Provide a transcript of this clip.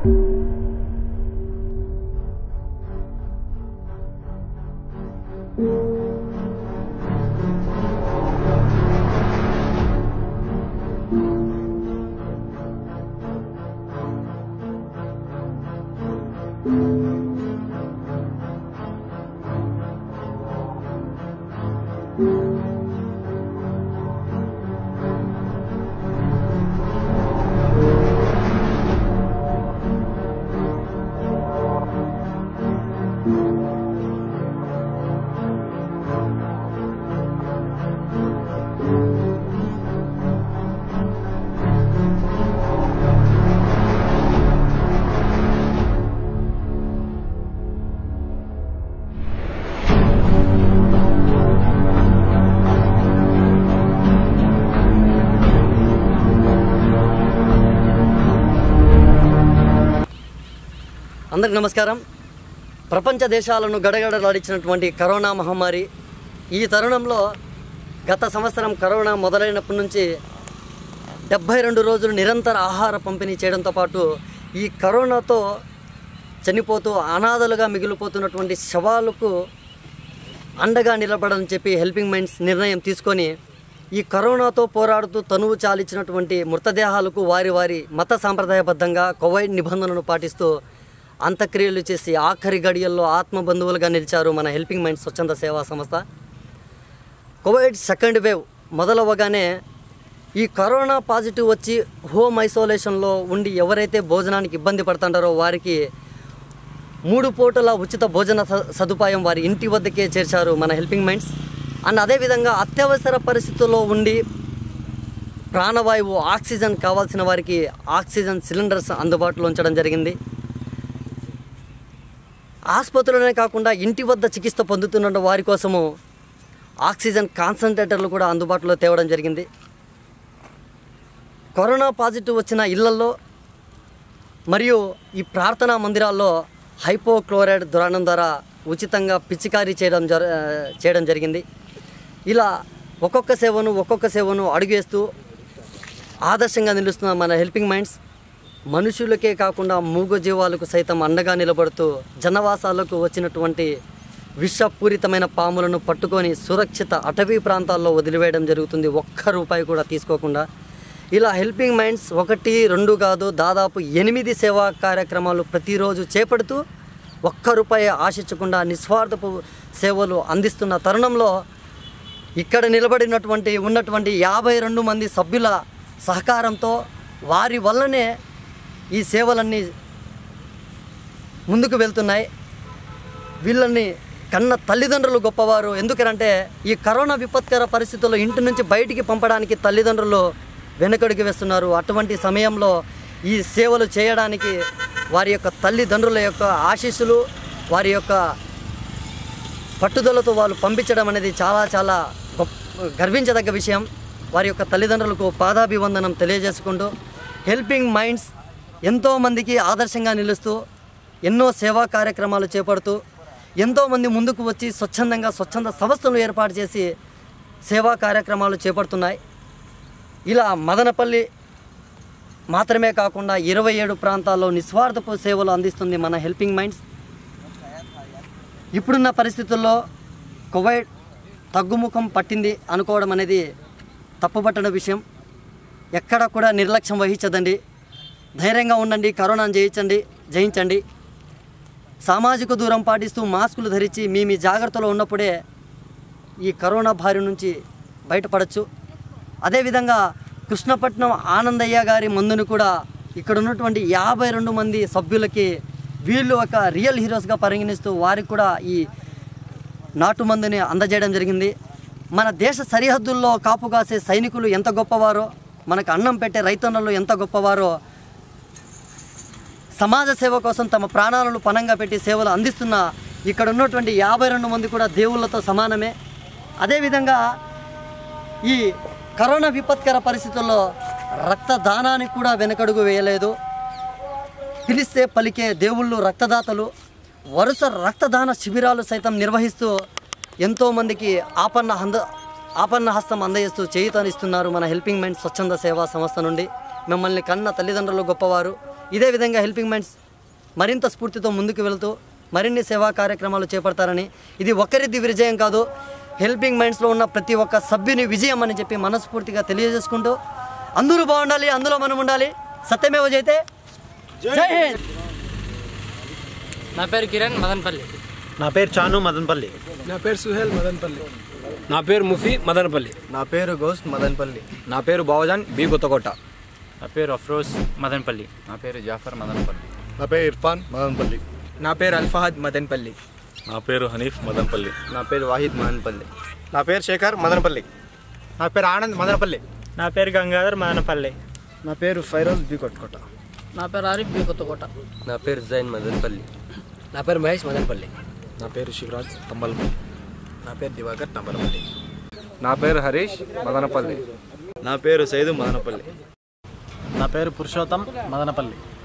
అందరికి నమస్కారం ప్రపంచ దేశాలను గడగడలాడించినటువంటి కరోనా మహమ్మారి ఈ తరుణంలో గత సంవత్సరం కరోనా మొదలైనప్పటి నుంచి డెబ్భై రెండు రోజులు నిరంతర ఆహార పంపిణీ చేయడంతో పాటు ఈ కరోనాతో చనిపోతూ అనాథలుగా మిగిలిపోతున్నటువంటి శవాలకు అండగా నిలబడని చెప్పి హెల్పింగ్ మైండ్స్ నిర్ణయం తీసుకొని ఈ కరోనాతో పోరాడుతూ తనువు చాలించినటువంటి మృతదేహాలకు వారి వారి మత సాంప్రదాయబద్ధంగా కోవిడ్ నిబంధనలను పాటిస్తూ అంత్యక్రియలు చేసి ఆఖరి గడియల్లో ఆత్మబంధువులుగా నిలిచారు మన హెల్పింగ్ మైండ్స్ స్వచ్ఛంద సేవా సంస్థ కోవిడ్ సెకండ్ వేవ్ మొదలవ్వగానే ఈ కరోనా పాజిటివ్ వచ్చి హోమ్ ఐసోలేషన్లో ఉండి ఎవరైతే భోజనానికి ఇబ్బంది పడుతుంటారో వారికి మూడు పూటల ఉచిత భోజన స- సదుపాయం వారి ఇంటి వద్దకే చేర్చారు మన హెల్పింగ్ మైండ్స్ అండ్ అదేవిధంగా అత్యవసర పరిస్థితుల్లో ఉండి ప్రాణవాయువు ఆక్సిజన్ కావాల్సిన వారికి ఆక్సిజన్ సిలిండర్స్ అందుబాటులో ఉంచడం జరిగింది ఆసుపత్రులనే కాకుండా ఇంటి వద్ద చికిత్స పొందుతున్న వారి కోసము ఆక్సిజన్ కాన్సన్ట్రేటర్లు కూడా అందుబాటులో తేవడం జరిగింది కరోనా పాజిటివ్ వచ్చిన ఇళ్లలో మరియు ఈ ప్రార్థనా మందిరాల్లో హైపోక్లోరైడ్ దురాణం ద్వారా ఉచితంగా పిచికారీ చేయడం జర చేయడం జరిగింది ఇలా ఒక్కొక్క సేవను ఒక్కొక్క సేవను అడుగేస్తూ ఆదర్శంగా నిలుస్తున్న మన హెల్పింగ్ మైండ్స్ మనుషులకే కాకుండా మూగజీవాలకు సైతం అండగా నిలబడుతూ జనవాసాలకు వచ్చినటువంటి విషపూరితమైన పాములను పట్టుకొని సురక్షిత అటవీ ప్రాంతాల్లో వదిలివేయడం జరుగుతుంది ఒక్క రూపాయి కూడా తీసుకోకుండా ఇలా హెల్పింగ్ మైండ్స్ ఒకటి రెండు కాదు దాదాపు ఎనిమిది సేవా కార్యక్రమాలు ప్రతిరోజు చేపడుతూ ఒక్క రూపాయి ఆశించకుండా నిస్వార్థపు సేవలు అందిస్తున్న తరుణంలో ఇక్కడ నిలబడినటువంటి ఉన్నటువంటి యాభై రెండు మంది సభ్యుల సహకారంతో వారి వల్లనే ఈ సేవలన్నీ ముందుకు వెళ్తున్నాయి వీళ్ళని కన్న తల్లిదండ్రులు గొప్పవారు ఎందుకంటే ఈ కరోనా విపత్కర పరిస్థితుల్లో ఇంటి నుంచి బయటికి పంపడానికి తల్లిదండ్రులు వెనకడుగు వేస్తున్నారు అటువంటి సమయంలో ఈ సేవలు చేయడానికి వారి యొక్క తల్లిదండ్రుల యొక్క ఆశీస్సులు వారి యొక్క పట్టుదలతో వాళ్ళు పంపించడం అనేది చాలా చాలా గొప్ప గర్వించదగ్గ విషయం వారి యొక్క తల్లిదండ్రులకు పాదాభివందనం తెలియజేసుకుంటూ హెల్పింగ్ మైండ్స్ ఎంతోమందికి ఆదర్శంగా నిలుస్తూ ఎన్నో సేవా కార్యక్రమాలు చేపడుతూ ఎంతోమంది ముందుకు వచ్చి స్వచ్ఛందంగా స్వచ్ఛంద సంస్థలు ఏర్పాటు చేసి సేవా కార్యక్రమాలు చేపడుతున్నాయి ఇలా మదనపల్లి మాత్రమే కాకుండా ఇరవై ఏడు ప్రాంతాల్లో నిస్వార్థపు సేవలు అందిస్తుంది మన హెల్పింగ్ మైండ్స్ ఇప్పుడున్న పరిస్థితుల్లో కోవిడ్ తగ్గుముఖం పట్టింది అనుకోవడం అనేది తప్పుపట్టిన విషయం ఎక్కడ కూడా నిర్లక్ష్యం వహించదండి ధైర్యంగా ఉండండి కరోనాను జయించండి జయించండి సామాజిక దూరం పాటిస్తూ మాస్కులు ధరించి మీ మీ జాగ్రత్తలో ఉన్నప్పుడే ఈ కరోనా బారి నుంచి బయటపడచ్చు అదేవిధంగా కృష్ణపట్నం ఆనందయ్య గారి మందును కూడా ఇక్కడ ఉన్నటువంటి యాభై రెండు మంది సభ్యులకి వీళ్ళు ఒక రియల్ హీరోస్గా పరిగణిస్తూ వారికి కూడా ఈ నాటు మందుని అందజేయడం జరిగింది మన దేశ సరిహద్దుల్లో కాపు కాసే సైనికులు ఎంత గొప్పవారో మనకు అన్నం పెట్టే రైతన్నలు ఎంత గొప్పవారో సమాజ సేవ కోసం తమ ప్రాణాలను పణంగా పెట్టి సేవలు అందిస్తున్న ఇక్కడ ఉన్నటువంటి యాభై రెండు మంది కూడా దేవుళ్ళతో సమానమే అదేవిధంగా ఈ కరోనా విపత్కర పరిస్థితుల్లో రక్తదానానికి కూడా వెనకడుగు వేయలేదు పిలిస్తే పలికే దేవుళ్ళు రక్తదాతలు వరుస రక్తదాన శిబిరాలు సైతం నిర్వహిస్తూ ఎంతోమందికి ఆపన్న హంద ఆపన్న హస్తం అందజేస్తూ చేయుతనిస్తున్నారు మన హెల్పింగ్ మైండ్ స్వచ్ఛంద సేవా సంస్థ నుండి మిమ్మల్ని కన్న తల్లిదండ్రులు గొప్పవారు ఇదే విధంగా హెల్పింగ్ మైండ్స్ మరింత స్ఫూర్తితో ముందుకు వెళ్తూ మరిన్ని సేవా కార్యక్రమాలు చేపడతారని ఇది ఒకరిది విజయం కాదు హెల్పింగ్ మైండ్స్లో ఉన్న ప్రతి ఒక్క సభ్యుని విజయం అని చెప్పి మనస్ఫూర్తిగా తెలియజేసుకుంటూ అందరూ బాగుండాలి అందులో మనం ఉండాలి సత్యమేవ జైతే జై హింద్ నా పేరు కిరణ్ మదన్పల్లి నా పేరు చాను మదన్పల్లి నా పేరు సుహేల్ మదన్పల్లి నా పేరు ముఫీ మదనపల్లి నా పేరు గౌస్ మదన్పల్లి నా పేరు బావజాన్ బి కొత్తకోట నా పేరు అఫ్రోజ్ మదన్పల్లి నా పేరు జాఫర్ మదన్పల్లి నా పేరు ఇర్ఫాన్ మదన్పల్లి నా పేరు అల్ఫహద్ మదన్పల్లి నా పేరు హనీఫ్ మదన్పల్లి నా పేరు వాహిద్ మదన్పల్లి నా పేరు శేఖర్ మదనపల్లి నా పేరు ఆనంద్ మదనపల్లి నా పేరు గంగాధర్ మదనపల్లి నా పేరు ఫైరోజ్ బి కొట్టుకోట నా పేరు ఆరిఫ్ బి కొత్తకోట నా పేరు జైన్ మదన్పల్లి నా పేరు మహేష్ మదన్పల్లి నా పేరు శివరాజ్ తంబల్పల్లి నా పేరు దివాకర్ తంబలపల్లి నా పేరు హరీష్ మదనపల్లి నా పేరు సైదు మదనపల్లి నా పేరు పురుషోత్తం మదనపల్లి